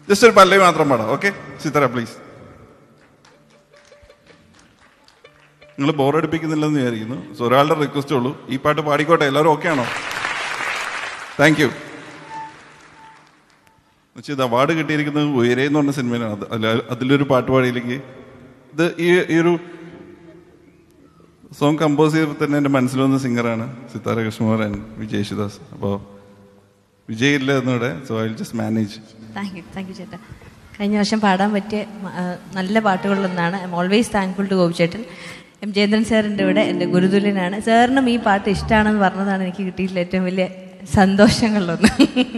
Just ഒരു പല്ലവി മാത്രം പാടാം ഓക്കെ ചിത്ര പ്ലീസ് നിങ്ങൾ ബോറടിപ്പിക്കുന്നില്ലെന്ന് വിചാരിക്കുന്നു സോ ഒരാളുടെ റിക്വസ്റ്റ് ഉള്ളൂ ഈ പാട്ട് പാടിക്കോട്ടെ എല്ലാവരും ഓക്കെ ആണോ താങ്ക് യു എന്നുവെച്ചാൽ ഇത് അവാർഡ് കിട്ടിയിരിക്കുന്നത് ഉയരേ എന്ന് പറഞ്ഞ സിനിമയിലാണ് അത് അതിൽ അതിലൊരു പാട്ട് പാടിയില്ലെങ്കിൽ ഇത് ഈ ഈ ഒരു സോങ് കമ്പോസ് ചെയ്തപ്പോൾ തന്നെ എൻ്റെ മനസ്സിൽ വന്ന സിംഗറാണ് സിത്താര കൃഷ്ണകുമാർ വിജയ് യേശുദാസ് അപ്പോൾ വിജയ് ഇല്ല എന്നിവിടെ so I just manage thank you thank you ചേട്ടാ കഴിഞ്ഞ വർഷം പാടാൻ പറ്റിയ ആ, നല്ല പാട്ടുകളിലൊന്നാണ് I am always thankful to ഗോപിച്ചേട്ടൻ എം ജയേന്ദ്രൻ സാറിൻ്റെ ഇവിടെ എൻ്റെ ഗുരുതുല്യനാണ് സാറിനും ഈ പാട്ട് ഇഷ്ടമാണെന്ന് പറഞ്ഞതാണ് എനിക്ക് കിട്ടിയിട്ടുള്ള ഏറ്റവും വലിയ സന്തോഷങ്ങളിലൊന്ന്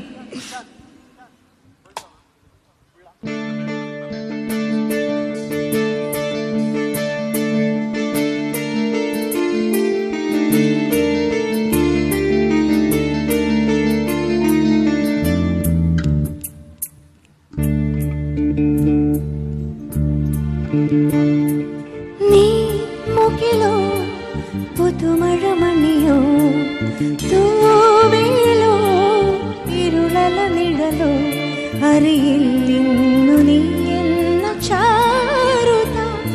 നീ മുകിലോ പുതുമഴ മണിയോ തൂവേലോ ഇരുളല നിഴലോ അറിയില്ലിന്നു നീ എന്ന ചാരുത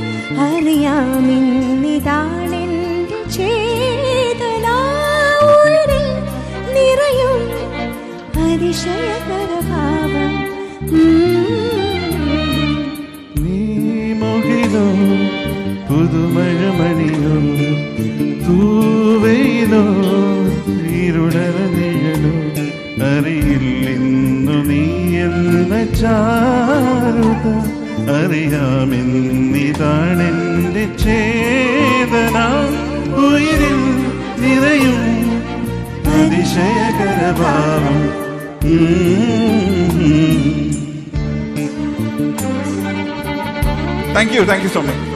അറിയാമിന്നിതാണെന്റെ ചേതന ഉള്ളിൽ നിറയും അതിശയകരഭാവം നീ മുകിലോ പുതുമഴമണിയോ തൂവയിലോ ഇരുടല നിഴലോ അറിയില്ലിന്നു നീ എന്ന ചാരുത അറിയാമെന്നിതാണെന്റെ ചേതന ഉയരിൽ നിറയും അതിശയകരഭാവം ഉം. Thank you thank you so much